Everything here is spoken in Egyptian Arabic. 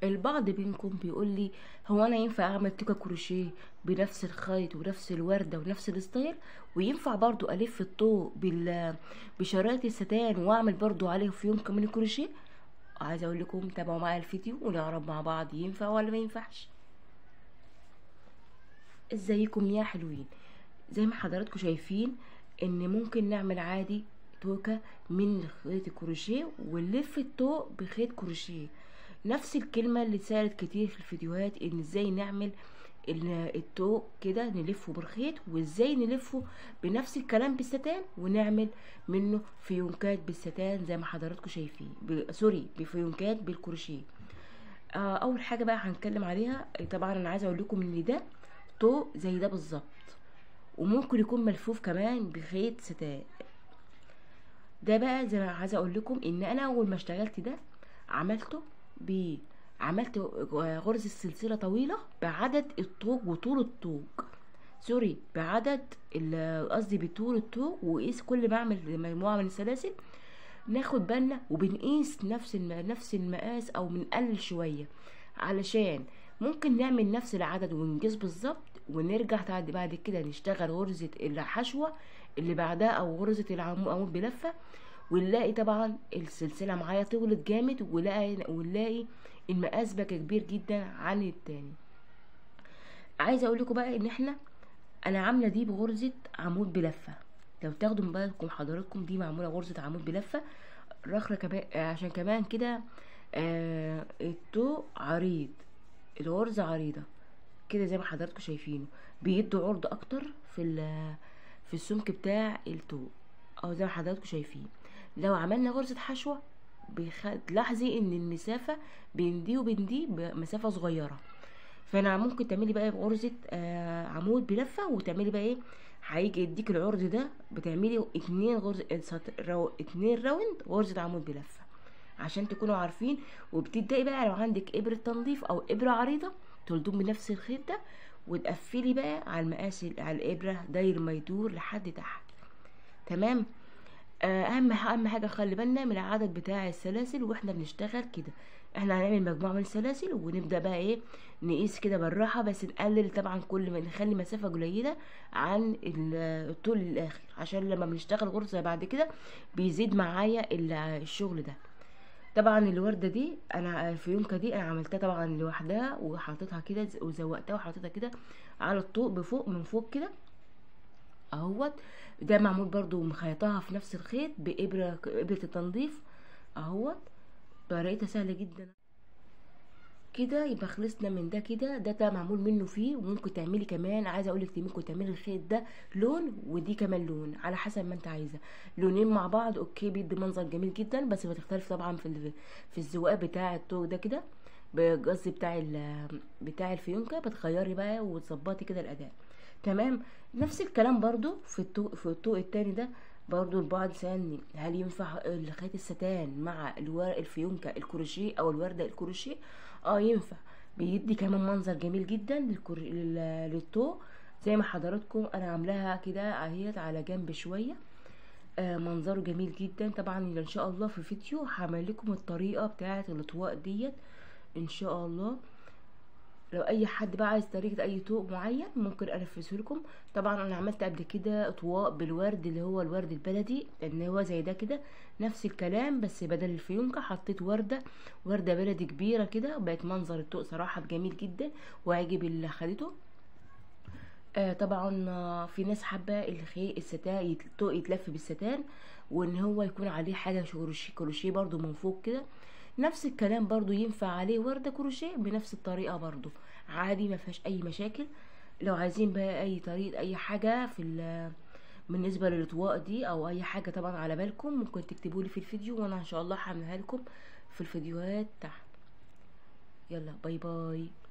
البعض منكم بيقول لي هو انا ينفع اعمل توكا كروشيه بنفس الخيط ونفس الورده ونفس الستايل وينفع برضو الف الطوق بال بشرايط الستان واعمل برضو عليه فيون كمان كروشيه عايزه اقول لكم تابعوا معايا الفيديو ونعرف مع بعض ينفع ولا ما ينفعش ازيكم يا حلوين زي ما حضراتكم شايفين ان ممكن نعمل عادي توكة من خيط الكروشيه ونلف الطوق بخيط كروشيه نفس الكلمة اللي اتسالت كتير في الفيديوهات ان ازاي نعمل ال- الطوق كده نلفه بالخيط وازاي نلفه بنفس الكلام بالستان ونعمل منه فيونكات بالستان زي ما حضراتكم شايفين ب... سوري بفيونكات بالكروشيه آه اول حاجه بقى هنتكلم عليها طبعا انا عايزه اقول لكم ان ده طوق زي ده بالظبط وممكن يكون ملفوف كمان بخيط ستان ده بقى زي ما عايزه اقول لكم ان انا اول ما اشتغلت ده عملته ب عملت غرزة سلسلة طويلة بعدد الطوق وطول الطوق سوري بعدد ال- قصدي بطول الطوق وقيس كل ما اعمل مجموعة من السلاسل ناخد بالنا وبنقيس نفس الم... نفس المقاس او بنقلل شوية علشان ممكن نعمل نفس العدد ونقيس بالظبط ونرجع بعد بعد كده نشتغل غرزة الحشوة اللي بعدها او غرزة العمود عمود بلفة ونلاقي طبعا السلسلة معايا طولت جامد ونلاقي ونلاقي المقاس بقى كبير جدا عن التاني عايزه اقول لكم بقى ان احنا انا عامله دي بغرزه عمود بلفه لو تاخدوا من بالكم حضراتكم دي معموله غرزه عمود بلفه رخره كمان عشان كمان كده آه الطوق عريض الغرزه عريضه كده زي ما حضراتكم شايفينه بيدوا عرض اكتر في ال- في السمك بتاع الطوق او زي ما حضراتكم شايفين لو عملنا غرزه حشوه بيخ... تلاحظي ان المسافه بين دي وبين دي مسافه صغيره فانا ممكن تعملي بقى غرزه آه عمود بلفه وتعملي بقى ايه هيجي يديك العرض ده بتعملي اتنين غرز سط- رو... اتنين راوند غرزه عمود بلفه عشان تكونوا عارفين وبتبداي بقى لو عندك ابره تنظيف او ابره عريضه تلضم بنفس الخيط ده وتقفلي بقى على المقاس ال- على الابره داير ما يدور لحد تحت تمام آه، اهم اهم حاجه خلي بالنا من العدد بتاع السلاسل واحنا بنشتغل كده احنا هنعمل مجموعه من السلاسل ونبدا بقى ايه نقيس كده بالراحه بس نقلل طبعا كل ما نخلي مسافه قليله عن ال- الطول الاخر عشان لما بنشتغل غرزه بعد كده بيزيد معايا ال- الشغل ده طبعا الورده دي انا الفيونكه دي انا عملتها طبعا لوحدها وحطيتها كده وزوقتها وحطيتها كده على الطوق بفوق من فوق كده اهوت ده معمول برضو مخيطاها في نفس الخيط بإبرة إبرة التنظيف اهوت طريقتها سهلة جدا كده يبقى خلصنا من ده كده ده ده معمول منه فيه وممكن تعملي كمان عايزه اقول لك ممكن تعملي الخيط ده لون ودي كمان لون على حسب ما انت عايزه لونين مع بعض اوكي بيدي منظر جميل جدا بس بتختلف طبعا في ال- في الزواق بتاع الطوق ده كده بقصدي بتاع ال- بتاع الفيونكه بتغيري بقى وتظبطي كده الاداء تمام نفس الكلام برضو في الطوق في الطوق التاني ده برضو البعض سألني هل ينفع الخيط الستان مع الورق الفيونكة الكروشيه او الوردة الكروشيه اه ينفع بيدي كمان منظر جميل جدا للكر... لل... للطوق زي ما حضراتكم انا عاملاها كده اهيت على جنب شوية آه منظره جميل جدا طبعا ان شاء الله في فيديو هعمل لكم الطريقة بتاعة الاطواق ديت ان شاء الله لو اي حد بقى عايز طريقه اي طوق معين ممكن انفذه لكم طبعا انا عملت قبل كده اطواق بالورد اللي هو الورد البلدي ان هو زي ده كده نفس الكلام بس بدل الفيونكه حطيت ورده ورده بلدي كبيره كده وبقت منظر الطوق صراحه جميل جدا وعجب اللي خدته آه طبعا آه، في ناس حابه الخي الستان يت- الطوق يتلف بالستان وان هو يكون عليه حاجه كروشيه كروشيه برضو من فوق كده نفس الكلام برضو ينفع عليه وردة كروشيه بنفس الطريقة برضو عادي ما فيهاش اي مشاكل لو عايزين بقى اي طريقة اي حاجة في ال- بالنسبة للاطواق دي او اي حاجة طبعا على بالكم ممكن تكتبوا لي في الفيديو وانا ان شاء الله هعملها لكم في الفيديوهات تحت يلا باي باي